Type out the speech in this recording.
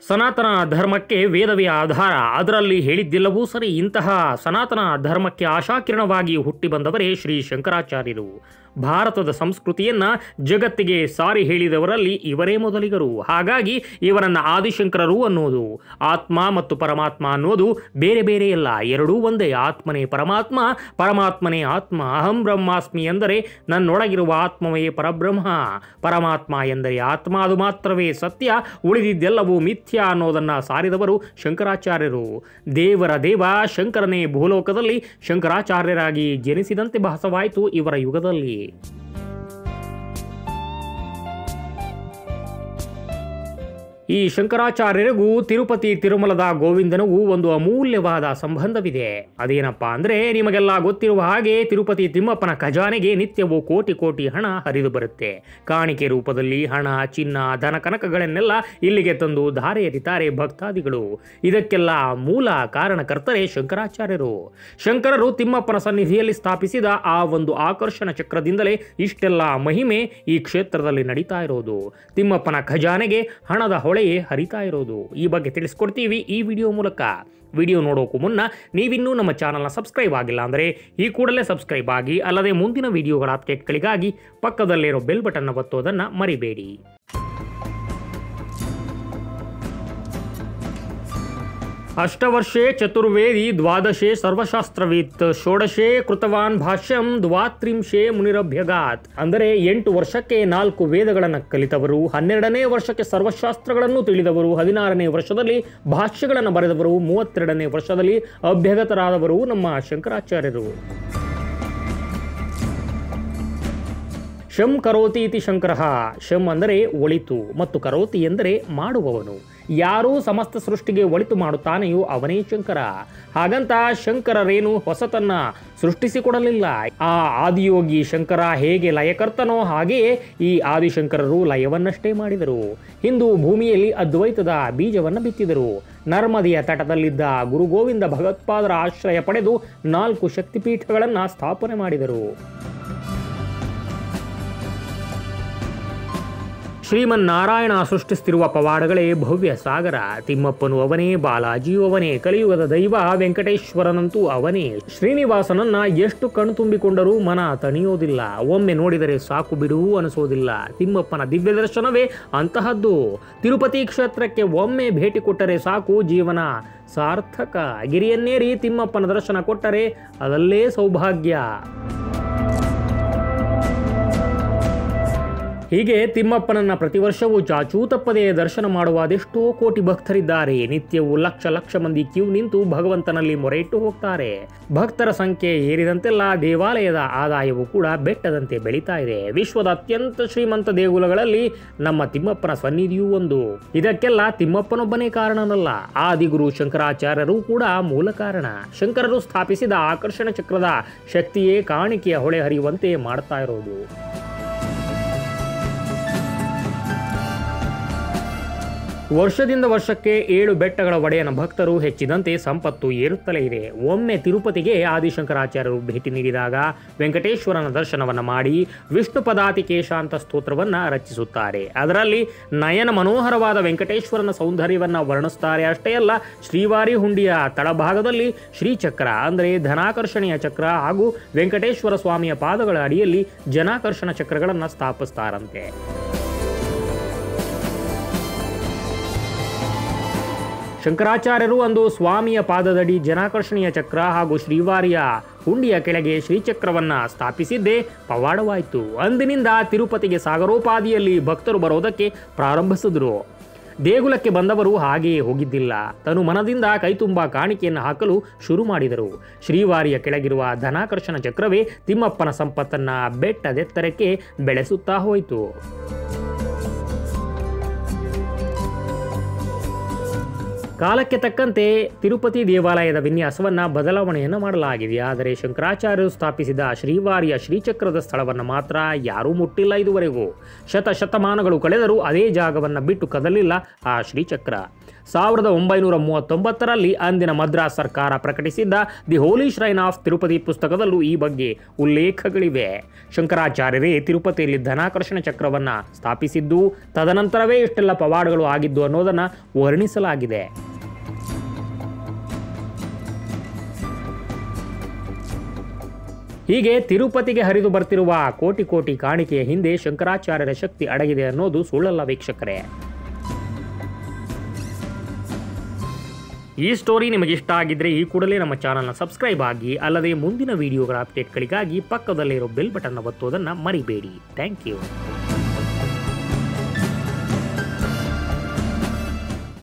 ಸನಾತನ ಧರ್ಮಕ್ಕೆ ವೇದವೇ ಆಧಾರ ಅದರಲ್ಲಿ ಹೇಳಿದ್ದೆಲ್ಲವೂ ಸರಿ ಇಂತಹ ಸನಾತನ ಧರ್ಮಕ್ಕೆ ಆಶಾಕಿರಣವಾಗಿ ಹುಟ್ಟಿ ಬಂದವರೇ ಶ್ರೀ ಶಂಕರಾಚಾರ್ಯರು ಭಾರತದ ಸಂಸ್ಕೃತಿಯನ್ನ ಜಗತ್ತಿಗೆ ಸಾರಿ ಹೇಳಿದವರಲ್ಲಿ ಇವರೇ ಮೊದಲಿಗರು ಹಾಗಾಗಿ ಇವರನ್ನ ಆದಿಶಂಕರರು ಅನ್ನೋದು ಆತ್ಮ ಮತ್ತು ಪರಮಾತ್ಮ ಅನ್ನೋದು ಬೇರೆ ಬೇರೆ ಅಲ್ಲ ಎರಡೂ ಒಂದೇ ಆತ್ಮನೇ ಪರಮಾತ್ಮ ಪರಮಾತ್ಮನೇ ಆತ್ಮ ಅಹಂ ಬ್ರಹ್ಮಾಸ್ಮಿ ಎಂದರೆ ನನ್ನೊಳಗಿರುವ ಆತ್ಮವೇ ಪರಬ್ರಹ್ಮ ಪರಮಾತ್ಮ ಎಂದರೆ ಆತ್ಮ ಅದು ಮಾತ್ರವೇ ಸತ್ಯ ಉಳಿದಿದ್ದೆಲ್ಲವೂ ಮಿಥ್ಯ ಅನ್ನೋದನ್ನ ಸಾರಿದವರು ಶಂಕರಾಚಾರ್ಯರು ದೇವರ ದೇವ ಶಂಕರನೇ ಭೂಲೋಕದಲ್ಲಿ ಶಂಕರಾಚಾರ್ಯರಾಗಿ ಜನಿಸಿದಂತೆ ಭಾಸವಾಯಿತು ಇವರ ಯುಗದಲ್ಲಿ ಈ ಶಂಕರಾಚಾರ್ಯರಿಗೂ ತಿರುಪತಿ ತಿರುಮಲದ ಗೋವಿಂದನಿಗೂ ಒಂದು ಅಮೂಲ್ಯವಾದ ಸಂಬಂಧವಿದೆ ಅದೇನಪ್ಪ ಅಂದ್ರೆ ನಿಮಗೆಲ್ಲ ಗೊತ್ತಿರುವ ಹಾಗೆ ತಿರುಪತಿ ತಿಮ್ಮಪ್ಪನ ಖಜಾನೆಗೆ ನಿತ್ಯವೂ ಕೋಟಿ ಕೋಟಿ ಹಣ ಹರಿದು ಬರುತ್ತೆ ಕಾಣಿಕೆ ರೂಪದಲ್ಲಿ ಹಣ ಚಿನ್ನ ಧನ ಕನಕಗಳನ್ನೆಲ್ಲ ಇಲ್ಲಿಗೆ ತಂದು ಧಾರೆ ಎರಿತಾರೆ ಭಕ್ತಾದಿಗಳು ಇದಕ್ಕೆಲ್ಲ ಮೂಲ ಕಾರಣಕರ್ತರೇ ಶಂಕರಾಚಾರ್ಯರು ಶಂಕರರು ತಿಮ್ಮಪ್ಪನ ಸನ್ನಿಧಿಯಲ್ಲಿ ಸ್ಥಾಪಿಸಿದ ಆ ಒಂದು ಆಕರ್ಷಣ ಚಕ್ರದಿಂದಲೇ ಇಷ್ಟೆಲ್ಲ ಮಹಿಮೆ ಈ ಕ್ಷೇತ್ರದಲ್ಲಿ ನಡೀತಾ ಇರೋದು ತಿಮ್ಮಪ್ಪನ ಖಜಾನೆಗೆ ಹಣದ ಹೊಳೆಯೇ ಹರಿತಾ ಇರೋದು ಈ ಬಗ್ಗೆ ತಿಳಿಸ್ಕೊಡ್ತೀವಿ ಈ ವಿಡಿಯೋ ಮೂಲಕ ವಿಡಿಯೋ ನೋಡೋಕ್ಕೂ ಮುನ್ನ ನೀವಿನ್ನೂ ನಮ್ಮ ಚಾನಲ್ನ ಸಬ್ಸ್ಕ್ರೈಬ್ ಆಗಿಲ್ಲ ಅಂದರೆ ಈ ಕೂಡಲೇ ಸಬ್ಸ್ಕ್ರೈಬ್ ಆಗಿ ಅಲ್ಲದೆ ಮುಂದಿನ ವಿಡಿಯೋಗಳ ಅಪ್ಡೇಟ್ಗಳಿಗಾಗಿ ಪಕ್ಕದಲ್ಲಿರೋ ಬೆಲ್ ಬಟನ್ ಒತ್ತೋದನ್ನು ಮರಿಬೇಡಿ ಅಷ್ಟವರ್ಷೆ ಚತುರ್ವೇದಿ ದ್ವಾದಶೆ ಸರ್ವಶಾಸ್ತ್ರವಿತ್ ಷೋಡಶೆ ಕೃತವಾನ್ ಭಾಷ್ಯಂ ದ್ವಾತ್ರಿಂಶೆ ಮುನಿರಭ್ಯಗಾತ್ ಅಂದರೆ ಎಂಟು ವರ್ಷಕ್ಕೆ ನಾಲ್ಕು ವೇದಗಳನ್ನು ಕಲಿತವರು ಹನ್ನೆರಡನೇ ವರ್ಷಕ್ಕೆ ಸರ್ವಶಾಸ್ತ್ರಗಳನ್ನು ತಿಳಿದವರು ಹದಿನಾರನೇ ವರ್ಷದಲ್ಲಿ ಭಾಷ್ಯಗಳನ್ನು ಬರೆದವರು ಮೂವತ್ತೆರಡನೇ ವರ್ಷದಲ್ಲಿ ಅಭ್ಯಗತರಾದವರು ನಮ್ಮ ಶಂಕರಾಚಾರ್ಯರು ಶಂ ಕರೋತಿ ಇತಿ ಶಂಕರ ಶಂ ಅಂದರೆ ಒಳಿತು ಮತ್ತು ಕರೋತಿ ಎಂದರೆ ಮಾಡುವವನು ಯಾರೂ ಸಮಸ್ತ ಸೃಷ್ಟಿಗೆ ಒಳಿತು ಮಾಡುತ್ತಾನೆಯೋ ಅವನೇ ಶಂಕರ ಹಾಗಂತ ಶಂಕರರೇನು ಹೊಸತನ್ನ ಸೃಷ್ಟಿಸಿಕೊಡಲಿಲ್ಲ ಆ ಆದಿಯೋಗಿ ಶಂಕರ ಹೇಗೆ ಲಯಕರ್ತನೋ ಹಾಗೆಯೇ ಈ ಆದಿಶಂಕರರು ಲಯವನ್ನಷ್ಟೇ ಮಾಡಿದರು ಹಿಂದೂ ಭೂಮಿಯಲ್ಲಿ ಅದ್ವೈತದ ಬೀಜವನ್ನು ಬಿತ್ತಿದರು ನರ್ಮದೆಯ ತಟದಲ್ಲಿದ್ದ ಗುರು ಗೋವಿಂದ ಭಗವತ್ಪಾದರ ಆಶ್ರಯ ಪಡೆದು ನಾಲ್ಕು ಶಕ್ತಿಪೀಠಗಳನ್ನು ಸ್ಥಾಪನೆ ಮಾಡಿದರು ಶ್ರೀಮನ್ನಾರಾಯಣ ಸೃಷ್ಟಿಸ್ತಿರುವ ಪವಾಡಗಳೇ ಭವ್ಯ ಸಾಗರ ತಿಮ್ಮಪ್ಪನು ಅವನೇ ಬಾಲಾಜಿಯು ಅವನೇ ಕಲಿಯುಗದ ದೈವ ವೆಂಕಟೇಶ್ವರನಂತೂ ಅವನೇ ಶ್ರೀನಿವಾಸನನ್ನ ಎಷ್ಟು ಕಣ್ಣು ತುಂಬಿಕೊಂಡರೂ ಮನ ತಣಿಯೋದಿಲ್ಲ ಒಮ್ಮೆ ನೋಡಿದರೆ ಸಾಕು ಬಿಡು ಅನಿಸೋದಿಲ್ಲ ತಿಮ್ಮಪ್ಪನ ದಿವ್ಯ ದರ್ಶನವೇ ಅಂತಹದ್ದು ತಿರುಪತಿ ಕ್ಷೇತ್ರಕ್ಕೆ ಒಮ್ಮೆ ಭೇಟಿ ಕೊಟ್ಟರೆ ಸಾಕು ಜೀವನ ಸಾರ್ಥಕ ಗಿರಿಯನ್ನೇರಿ ತಿಮ್ಮಪ್ಪನ ದರ್ಶನ ಕೊಟ್ಟರೆ ಅದಲ್ಲೇ ಸೌಭಾಗ್ಯ ಹೀಗೆ ತಿಮ್ಮಪ್ಪನನ್ನ ಪ್ರತಿ ವರ್ಷವೂ ಚಾಚೂ ತಪ್ಪದೆ ದರ್ಶನ ಮಾಡುವ ಅದೆಷ್ಟೋ ಕೋಟಿ ಭಕ್ತರಿದ್ದಾರೆ ನಿತ್ಯವೂ ಲಕ್ಷ ಲಕ್ಷ ಮಂದಿ ಕ್ಯೂ ನಿಂತು ಭಗವಂತನಲ್ಲಿ ಮೊರೆಯಿಟ್ಟು ಹೋಗ್ತಾರೆ ಭಕ್ತರ ಸಂಖ್ಯೆ ಏರಿದಂತೆಲ್ಲ ದೇವಾಲಯದ ಆದಾಯವು ಕೂಡ ಬೆಟ್ಟದಂತೆ ಬೆಳೀತಾ ಇದೆ ವಿಶ್ವದ ಅತ್ಯಂತ ಶ್ರೀಮಂತ ದೇಗುಲಗಳಲ್ಲಿ ನಮ್ಮ ತಿಮ್ಮಪ್ಪನ ಸನ್ನಿಧಿಯೂ ಒಂದು ಇದಕ್ಕೆಲ್ಲ ತಿಮ್ಮಪ್ಪನೊಬ್ಬನೇ ಕಾರಣನಲ್ಲ ಆದಿಗುರು ಶಂಕರಾಚಾರ್ಯರು ಕೂಡ ಮೂಲ ಕಾರಣ ಶಂಕರರು ಸ್ಥಾಪಿಸಿದ ಆಕರ್ಷಣ ಚಕ್ರದ ಶಕ್ತಿಯೇ ಕಾಣಿಕೆಯ ಹೊಳೆ ಹರಿಯುವಂತೆ ಮಾಡ್ತಾ ಇರೋದು ವರ್ಷದಿಂದ ವರ್ಷಕ್ಕೆ ಏಳು ಬೆಟ್ಟಗಳ ಒಡೆಯನ ಭಕ್ತರು ಹೆಚ್ಚಿದಂತೆ ಸಂಪತ್ತು ಏರುತ್ತಲೇ ಇದೆ ಒಮ್ಮೆ ತಿರುಪತಿಗೆ ಆದಿಶಂಕರಾಚಾರ್ಯರು ಭೇಟಿ ನೀಡಿದಾಗ ವೆಂಕಟೇಶ್ವರನ ದರ್ಶನವನ್ನು ಮಾಡಿ ವಿಷ್ಣು ಪದಾತಿಕೇಶ ಅಂತ ಸ್ತೋತ್ರವನ್ನು ರಚಿಸುತ್ತಾರೆ ಅದರಲ್ಲಿ ನಯನ ಮನೋಹರವಾದ ವೆಂಕಟೇಶ್ವರನ ಸೌಂದರ್ಯವನ್ನು ವರ್ಣಿಸ್ತಾರೆ ಅಷ್ಟೇ ಅಲ್ಲ ಶ್ರೀವಾರಿ ಹುಂಡಿಯ ತಳಭಾಗದಲ್ಲಿ ಶ್ರೀಚಕ್ರ ಅಂದರೆ ಧನಾಕರ್ಷಣೆಯ ಚಕ್ರ ಹಾಗೂ ವೆಂಕಟೇಶ್ವರ ಸ್ವಾಮಿಯ ಪಾದಗಳ ಅಡಿಯಲ್ಲಿ ಜನಾಕರ್ಷಣ ಚಕ್ರಗಳನ್ನು ಸ್ಥಾಪಿಸ್ತಾರಂತೆ ಶಂಕರಾಚಾರ್ಯರು ಅಂದು ಸ್ವಾಮಿಯ ಪಾದದಡಿ ಜನಾಕರ್ಷಣೀಯ ಚಕ್ರ ಹಾಗೂ ಶ್ರೀವಾರಿಯ ಹುಂಡಿಯ ಕೆಳಗೆ ಶ್ರೀಚಕ್ರವನ್ನ ಸ್ಥಾಪಿಸಿದ್ದೇ ಪವಾಡವಾಯಿತು ಅಂದಿನಿಂದ ತಿರುಪತಿಗೆ ಸಾಗರೋಪಾದಿಯಲ್ಲಿ ಭಕ್ತರು ಬರೋದಕ್ಕೆ ಪ್ರಾರಂಭಿಸಿದ್ರು ದೇಗುಲಕ್ಕೆ ಬಂದವರು ಹಾಗೆಯೇ ಹೋಗಿದ್ದಿಲ್ಲ ತನು ಮನದಿಂದ ಕೈತುಂಬ ಕಾಣಿಕೆಯನ್ನು ಹಾಕಲು ಶುರು ಮಾಡಿದರು ಶ್ರೀವಾರಿಯ ಕೆಳಗಿರುವ ಧನಾಕರ್ಷಣ ಚಕ್ರವೇ ತಿಮ್ಮಪ್ಪನ ಸಂಪತ್ತನ್ನ ಬೆಟ್ಟದೆತ್ತರಕ್ಕೆ ಬೆಳೆಸುತ್ತಾ ಹೋಯಿತು ಕಾಲಕ್ಕೆ ತಕ್ಕಂತೆ ತಿರುಪತಿ ದೇವಾಲಯದ ವಿನ್ಯಾಸವನ್ನ ಬದಲಾವಣೆಯನ್ನು ಮಾಡಲಾಗಿದೆ ಆದರೆ ಶಂಕರಾಚಾರ್ಯರು ಸ್ಥಾಪಿಸಿದ ಶ್ರೀವಾರಿಯ ಶ್ರೀಚಕ್ರದ ಸ್ಥಳವನ್ನು ಮಾತ್ರ ಯಾರೂ ಮುಟ್ಟಿಲ್ಲ ಇದುವರೆಗೂ ಶತ ಶತಮಾನಗಳು ಕಳೆದರೂ ಅದೇ ಜಾಗವನ್ನು ಬಿಟ್ಟು ಕದಲಿಲ್ಲ ಆ ಶ್ರೀಚಕ್ರ ಸಾವಿರದ ಒಂಬೈನೂರ ಮೂವತ್ತೊಂಬತ್ತರಲ್ಲಿ ಅಂದಿನ ಮದ್ರಾಸ್ ಸರ್ಕಾರ ಪ್ರಕಟಿಸಿದ್ದ the holy shrine of Tirupati ಪುಸ್ತಕದಲ್ಲೂ ಈ ಬಗ್ಗೆ ಉಲ್ಲೇಖಗಳಿವೆ ಶಂಕರಾಚಾರ್ಯರೇ ತಿರುಪತಿಯಲ್ಲಿ ಧನಾಕರ್ಷಣ ಚಕ್ರವನ್ನು ಸ್ಥಾಪಿಸಿದ್ದು ತದನಂತರವೇ ಇಷ್ಟೆಲ್ಲ ಪವಾಡಗಳು ಆಗಿದ್ದು ಅನ್ನೋದನ್ನು ವರ್ಣಿಸಲಾಗಿದೆ ಹೀಗೆ ತಿರುಪತಿಗೆ ಹರಿದು ಬರ್ತಿರುವ ಕೋಟಿ ಕೋಟಿ ಕಾಣಿಕೆಯ ಹಿಂದೆ ಶಂಕರಾಚಾರ್ಯರ ಶಕ್ತಿ ಅಡಗಿದೆ ಅನ್ನೋದು ಸುಳ್ಳಲ್ಲ ವೀಕ್ಷಕರೇ ಈ ಸ್ಟೋರಿ ನಿಮಗೆ ಇಷ್ಟ ಆಗಿದ್ರೆ ಈ ಕೂಡಲೇ ನಮ್ಮ ಚಾನಲ್ನ ಸಬ್ಸ್ಕ್ರೈಬ್ ಆಗಿ ಅಲ್ಲದೆ ಮುಂದಿನ ವಿಡಿಯೋಗಳ ಅಪ್ಡೇಟ್ಗಳಿಗಾಗಿ ಪಕ್ಕದಲ್ಲಿರೋ ಬೆಲ್ ಬಟನ್ ಒತ್ತೋದನ್ನು ಮರಿಬೇಡಿ ಥ್ಯಾಂಕ್ ಯು